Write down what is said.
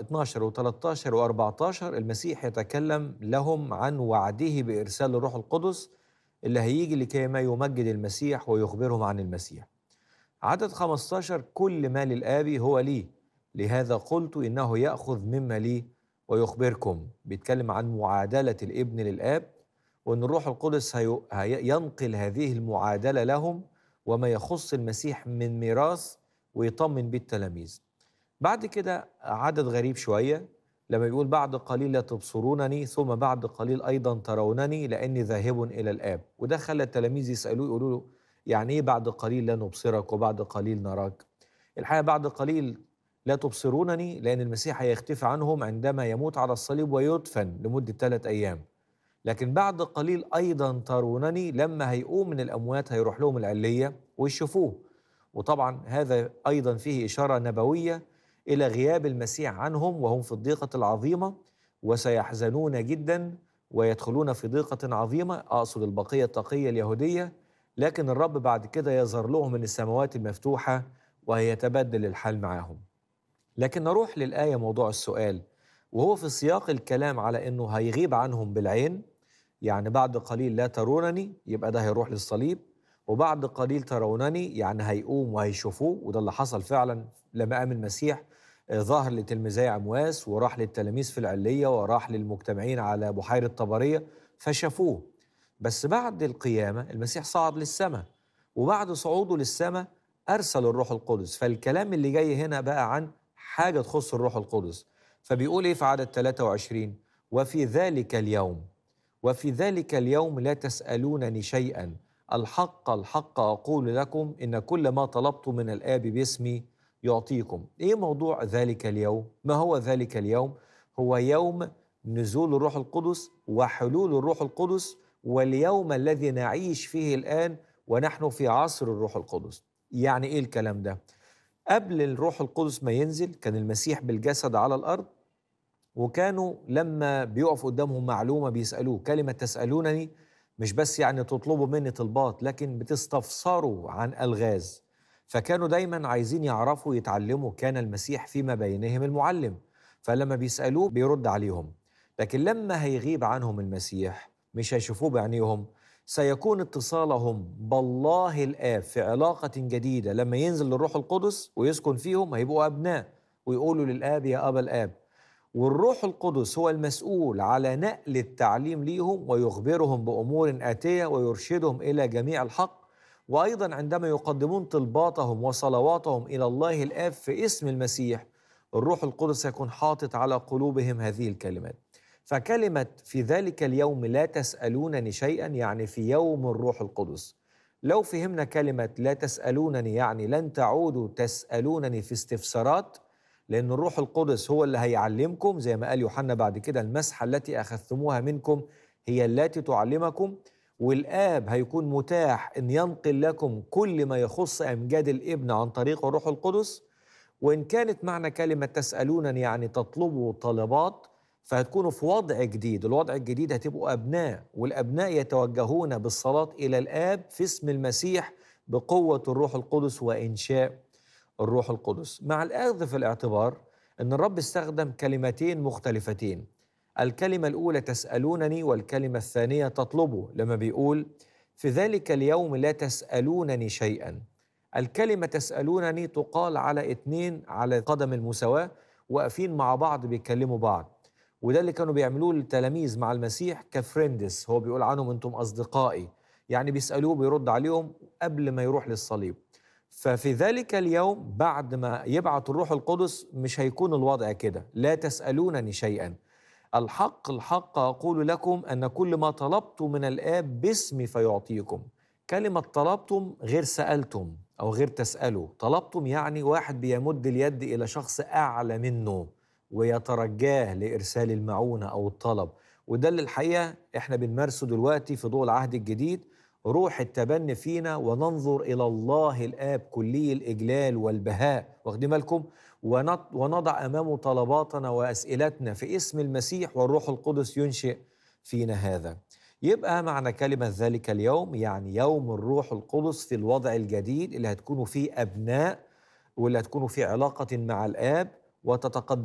12 و13 و14 المسيح يتكلم لهم عن وعده بإرسال الروح القدس اللي هيجي لكي ما يمجد المسيح ويخبرهم عن المسيح عدد 15 كل ما للآب هو لي لهذا قلت إنه يأخذ مما لي ويخبركم بيتكلم عن معادلة الابن للآب وأن الروح القدس هي- هي- ينقل هذه المعادلة لهم وما يخص المسيح من ميراث ويطمن بيه التلاميذ بعد كده عدد غريب شوية لما يقول بعد قليل لا تبصرونني ثم بعد قليل أيضا ترونني لأني ذاهب إلى الآب وده خلى التلاميذ يسألوه يقولوا له يعني إيه بعد قليل لا نبصرك وبعد قليل نراك الحقيقة بعد قليل لا تبصرونني لأن المسيح هيختفي عنهم عندما يموت على الصليب ويدفن لمدة ثلاث أيام لكن بعد قليل أيضا ترونني لما هيقوم من الأموات هيروح لهم العلية ويشوفوه وطبعا هذا أيضا فيه إشارة نبوية إلى غياب المسيح عنهم وهم في الضيقة العظيمة وسيحزنون جدا ويدخلون في ضيقة عظيمة أقصد البقية التقية اليهودية لكن الرب بعد كده يظهر لهم من السماوات المفتوحة ويتبدل الحال معاهم لكن نروح للآية موضوع السؤال وهو في سياق الكلام على أنه هيغيب عنهم بالعين يعني بعد قليل لا ترونني يبقى ده هيروح للصليب وبعد قليل ترونني يعني هيقوم وهيشوفوه وده اللي حصل فعلا لما قام المسيح آه، ظهر لتلميذي عمواس وراح للتلاميذ في العلية وراح للمجتمعين على بحيرة طبرية فشافوه بس بعد القيامة المسيح صعد للسماء وبعد صعوده للسماء أرسل الروح القدس فالكلام اللي جاي هنا بقى عن حاجة تخص الروح القدس فبيقول إيه في عدد 23 وفي ذلك اليوم وفي ذلك اليوم لا تسألونني شيئا الحق الحق أقول لكم إن كل ما طلبت من الآب باسمي يعطيكم إيه موضوع ذلك اليوم؟ ما هو ذلك اليوم؟ هو يوم نزول الروح القدس وحلول الروح القدس واليوم الذي نعيش فيه الآن ونحن في عصر الروح القدس يعني إيه الكلام ده؟ قبل الروح القدس ما ينزل كان المسيح بالجسد على الأرض وكانوا لما بيقف قدامهم معلومة بيسألوه كلمة تسألونني مش بس يعني تطلبوا مني طلبات لكن بتستفسروا عن ألغاز فكانوا دايما عايزين يعرفوا يتعلموا كان المسيح فيما بينهم المعلم فلما بيسألوه بيرد عليهم لكن لما هيغيب عنهم المسيح مش هيشوفوه بعينيهم سيكون اتصالهم بالله الآب في علاقة جديدة لما ينزل الروح القدس ويسكن فيهم هيبقوا أبناء ويقولوا للآب يا أبا الآب والروح القدس هو المسؤول على نقل التعليم ليهم ويخبرهم بامور اتيه ويرشدهم الى جميع الحق وايضا عندما يقدمون طلباتهم وصلواتهم الى الله الاب في اسم المسيح الروح القدس يكون حاطط على قلوبهم هذه الكلمات فكلمه في ذلك اليوم لا تسالونني شيئا يعني في يوم الروح القدس لو فهمنا كلمه لا تسالونني يعني لن تعودوا تسالونني في استفسارات لأن الروح القدس هو اللي هيعلمكم زي ما قال يوحنا بعد كده المسحة التي أخذتموها منكم هي التي تعلمكم والآب هيكون متاح أن ينقل لكم كل ما يخص أمجاد الابن عن طريق الروح القدس وإن كانت معنى كلمة تسألونني يعني تطلبوا طلبات فهتكونوا في وضع جديد الوضع الجديد هتبقوا أبناء والأبناء يتوجهون بالصلاة إلى الآب في اسم المسيح بقوة الروح القدس وإنشاء الروح القدس مع الأخذ في الاعتبار أن الرب استخدم كلمتين مختلفتين الكلمة الأولى تسألونني والكلمة الثانية تطلبوا لما بيقول في ذلك اليوم لا تسألونني شيئا الكلمة تسألونني تقال على اتنين على قدم المساواة واقفين مع بعض بيكلموا بعض وده اللي كانوا بيعملوه التلاميذ مع المسيح كفريندس هو بيقول عنهم انتم أصدقائي يعني بيسألوه بيرد عليهم قبل ما يروح للصليب ففي ذلك اليوم بعد ما يبعث الروح القدس مش هيكون الوضع كده لا تسألونني شيئا الحق الحق أقول لكم أن كل ما طلبت من الآب باسمي فيعطيكم كلمة طلبتم غير سألتم أو غير تسألوا طلبتم يعني واحد بيمد اليد إلى شخص أعلى منه ويترجاه لإرسال المعونة أو الطلب وده اللي الحقيقة إحنا بنمارسه دلوقتي في ضوء العهد الجديد روح التبني فينا وننظر إلى الله الآب كلي الإجلال والبهاء واخدين بالكم ونط- ونضع أمامه طلباتنا وأسئلتنا في اسم المسيح والروح القدس ينشئ فينا هذا يبقى معنى كلمة ذلك اليوم يعني يوم الروح القدس في الوضع الجديد اللي هتكونوا فيه أبناء واللي هتكونوا في علاقة مع الآب وتتقدم